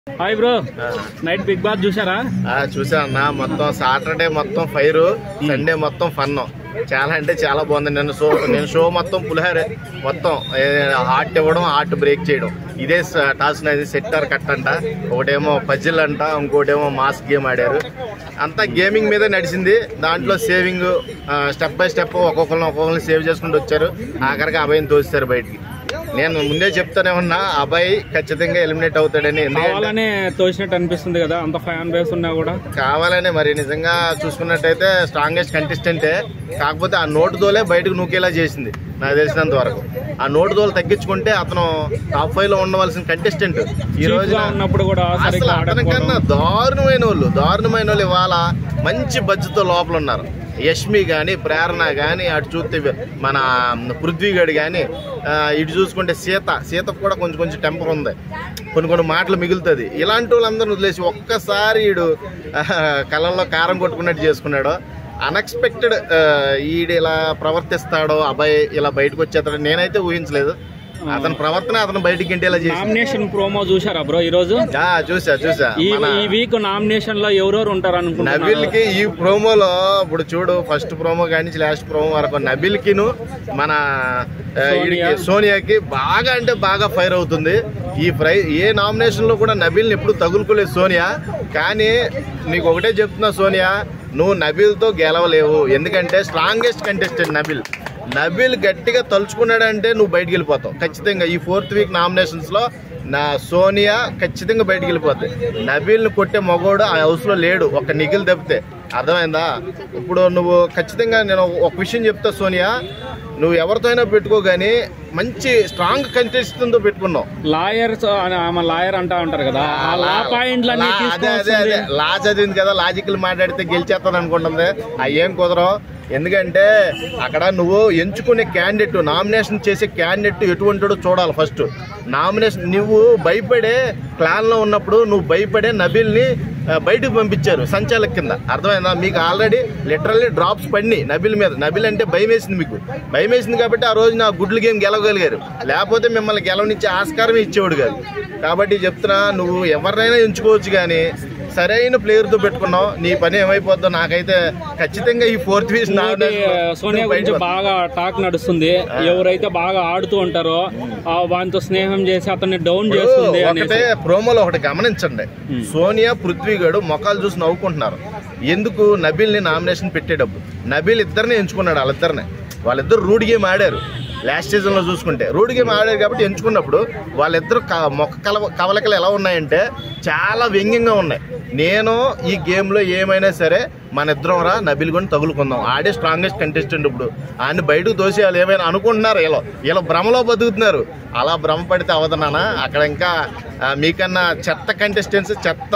Hi bro night Bigg Boss చూసారా ఆ, చూసా అన్న మొత్తం సాటర్డే మొత్తం ఫైర్ సండే మొత్తం ఫన్ చాలా అంటే చాలా బాగుంది నేను షో నేను షో మొత్తం పులిహారే మొత్తం హార్ట్ ఇవ్వడం హార్ట్ బ్రేక్ చేయడం ఇదే టాస్క్ అనేది సెట్టర్ కట్ అంట ఒకటేమో పజిల్ అంట ఇంకోటేమో మాస్ గేమ్ ఆడారు అంతా గేమింగ్ మీద నడిచింది దాంట్లో సేవింగ్ స్టెప్ బై స్టెప్ ఒక్కొక్కరిని ఒక్కొక్కరిని సేవ్ చేసుకుంటూ వచ్చారు ఆఖరికి అబ్బాయిని తోస్తారు బయటికి నేను ముందే చెప్తానే ఉన్నా అబ్బాయి ఖచ్చితంగా ఎలిమినేట్ అవుతాడని ఎందుకంటే కావాలనే తోచినట్టు అనిపిస్తుంది కదా అంత ఫ్యాన్ బేస్ ఉన్నా కూడా కావాలనే మరి నిజంగా చూసుకున్నట్టయితే స్ట్రాంగెస్ట్ కంటెస్టెంటే కాకపోతే ఆ నోటు దోలే బయటకు నూకేలా చేసింది నాకు తెలిసినంత వరకు ఆ నోటు దోలు తగ్గించుకుంటే అతను టాప్ ఫైవ్ లో ఉండవలసిన కంటెస్టెంట్ ఈ Cheap రోజు గా ఉన్నప్పుడు కూడా అసలు సరిగ్గా అతనికన్నా ఆడకపోవడం. దారుణమైన వాళ్ళు దారుణమైన వాళ్ళు ఇవాళ మంచి బజ్జతో లోపల ఉన్నారు యష్మి కానీ ప్రేరణ కానీ అటు చూస్తే మన పృథ్వీగడ్ కానీ ఇటు చూసుకుంటే సీత సీతకు కూడా కొంచెం కొంచెం టెంపర్ ఉంది కొన్ని కొన్ని మాటలు మిగులుతుంది ఇలాంటి వాళ్ళందరూ వదిలేసి ఒక్కసారి ఈడు కళ్ళల్లో కారం కొట్టుకున్నట్టు చేసుకున్నాడు అన్ఎక్స్పెక్టెడ్ ఈడు ఇలా ప్రవర్తిస్తాడో అబ్బాయి ఇలా బయటకు వచ్చేస్తాడో నేనైతే ఊహించలేదు అతని ప్రవర్తన అతను బయటికి ఇంటేలా చేసి నామినేషన్ ప్రోమో చూసారా బ్రో ఈ రోజు చూసా చూసా ఈ మన ఈ వీక్ నామినేషన్ లో ఎవరెవరు ఉంటారు నబిల్ అనుకుంటున్నారు కి ఈ ప్రోమోలో ఇప్పుడు చూడు ఫస్ట్ ప్రోమో కానీ లాస్ట్ ప్రోమో వరకు నబిల్ కిను మన ఆ, సోనియా. ఈడికి సోనియాకి బాగా అంటే బాగా ఫైర్ అవుతుంది ఈ ఫ్రై ఏ నామినేషన్ లో కూడా నబిల్ని ఎప్పుడు తగులుకోలేదు సోనియా కానీ నీకు ఒకటే చెప్తున్నా సోనియా నువ్వు నబిల్తో గెలవలేవు ఎందుకంటే స్ట్రాంగెస్ట్ కంటెస్టెంట్ నబిల్ నబిల్ గట్టిగా తలుచుకున్నాడంటే నువ్వు బయటికి వెళ్ళిపోతావు ఖచ్చితంగా ఈ ఫోర్త్ వీక్ నామినేషన్స్ లో నా సోనియా ఖచ్చితంగా బయటికి వెళ్ళిపోద్ది నబీల్ని కొట్టే మగోడు ఆ హౌస్ లో లేడు ఒక నిఖిల్ తప్పితే అర్థమైందా ఇప్పుడు నువ్వు ఖచ్చితంగా నేను ఒక విషయం చెప్తా సోనియా నువ్వు ఎవరితో అయినా పెట్టుకో కానీ మంచి స్ట్రాంగ్ కంటెస్టెంట్ తో పెట్టుకున్నావు లాయర్స్ ఆమె లాయర్ అంటా ఉంటారు కదా ఆ లా పాయింట్లు అన్ని లా- అదే అదే తీసుకొని అదే లా చదివింది కదా లాజికల్ మాట్లాడితే గెలిచేస్తాను అనుకుంటుంది అయ్యేం కుదరవు ఎందుకంటే అక్కడ నువ్వు ఎంచుకునే క్యాండిడేట్ నామినేషన్ చేసే క్యాండిడేట్ ఎటువంటిడో చూడాలి ఫస్ట్ నామినేషన్ నువ్వు భయపడే క్లాన్ లో ఉన్నప్పుడు నువ్వు భయపడే నబిల్ని ఆ, బయటకు పంపించారు సంచాలక్ కింద అర్థమైందా మీకు ఆల్రెడీ లిటరల్లీ డ్రాప్స్ పడినాయి నబిల్ మీద నబిల్ అంటే భయం వేసింది మీకు భయం వేసింది కాబట్టి ఆ రోజు నా గుడ్లు గేమ్ గెలవగలిగారు లేకపోతే మిమ్మల్ని గెలవనిచ్చే ఆస్కారమే ఇచ్చేవాడు కాదు కాబట్టి చెప్తున్నా నువ్వు ఎవరినైనా ఎంచుకోవచ్చు కానీ సరైన ప్లేయర్ తో పెట్టుకున్నావు నీ పని ఏమైపోద్దో నాకైతే ఖచ్చితంగా ఈ ఫోర్త్ వీక్ ఇంకోటి, సోనియా గురించి బాగా టాక్ నడుస్తుంది ఎవరైతే బాగా ఆడుతూ ఉంటారో ఆ వానితో స్నేహం చేసి అతన్ని డౌన్ చేస్తుంది ఒకటే అనేసి ప్రోమోలో ఒకటి గమనించండి సోనియా పృథ్వీగడు మొఖాలు చూసి నవ్వుకుంటున్నారు ఎందుకు నబిల్ ని నామినేషన్ పెట్టేటప్పుడు నబిల్ ఇద్దరిని ఎంచుకున్నాడు వాళ్ళిద్దరిని వాళ్ళిద్దరు రూడ్ గేమ్ ఆడారు లాస్ట్ సీజన్ లో చూసుకుంటే రూడ్ గేమ్ ఆడారు కాబట్టి ఎంచుకున్నప్పుడు వాళ్ళిద్దరు క- మొక్క కల కవలకలు ఎలా ఉన్నాయంటే చాలా వ్యంగ్యంగా ఉన్నాయి నేను ఈ గేమ్ లో ఏమైనా సరే మన ఇద్దరం రా నబిల్ కొని తగులుకుందాం ఆడే స్ట్రాంగెస్ట్ కంటెస్టెంట్ ఇప్పుడు ఆయన బయటకు తోసేయాలి ఏమైనా అనుకుంటున్నారు ఇలా ఇలా భ్రమలో బతుకుతున్నారు అలా భ్రమ పడితే అవదనానా అక్కడ ఇంకా ఆ, మీకన్నా చెత్త కంటెస్టెంట్స్ చెత్త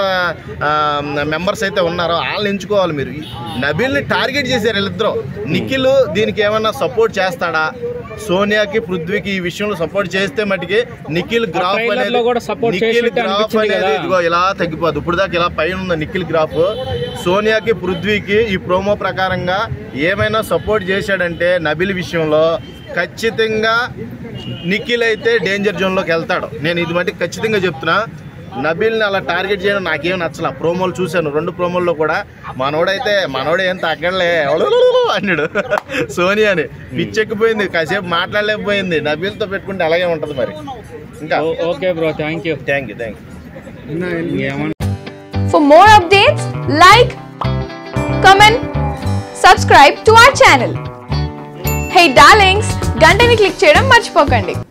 మెంబర్స్ అయితే ఉన్నారో వాళ్ళని ఎంచుకోవాలి మీరు నబిల్ని టార్గెట్ చేశారు వీళ్ళిద్దరూ నిఖిల్ దీనికి ఏమన్నా సపోర్ట్ చేస్తాడా సోనియాకి పృథ్వీకి ఈ విషయంలో సపోర్ట్ చేస్తే మటుకి నిఖిల్ గ్రాఫ్ trailer అనేది లో కూడా support నిఖిల్ చేసినట్టు గ్రాఫ్ అనిపించింది అనేది కదా. ఇదిగో ఇలా తగ్గిపోదు ఇప్పుడు దాకా ఇలా పైన ఉన్న నిఖిల్ గ్రాఫ్ సోనియాకి పృథ్వీకి ఈ ప్రోమో ప్రకారంగా ఏమైనా సపోర్ట్ చేశాడంటే నబిల్ విషయంలో ఖచ్చితంగా నిఖిల్ అయితే డేంజర్ జోన్ లోకి వెళ్తాడు నేను ఇది మట్టి ఖచ్చితంగా చెప్తున్నా నబిల్ని అలా టార్గెట్ చేయడం నాకేం నచ్చల ప్రోమోలు చూశాను రెండు ప్రోమోల్లో కూడా మనోడైతే మనోడు ఏం తగ్గడలే ఎవడు అన్నాడు సోనియాని పిచ్చెక్కిపోయింది కాసేపు మాట్లాడలేకపోయింది నబిల్తో పెట్టుకుంటే అలాగే ఉంటది మరి ఇంకా ఓ- okay bro thank you thank you thank you ఏమన్నా For more updates, like, comment, subscribe to our channel. Hey darlings, గంటని click చేయడం మర్చిపోకండి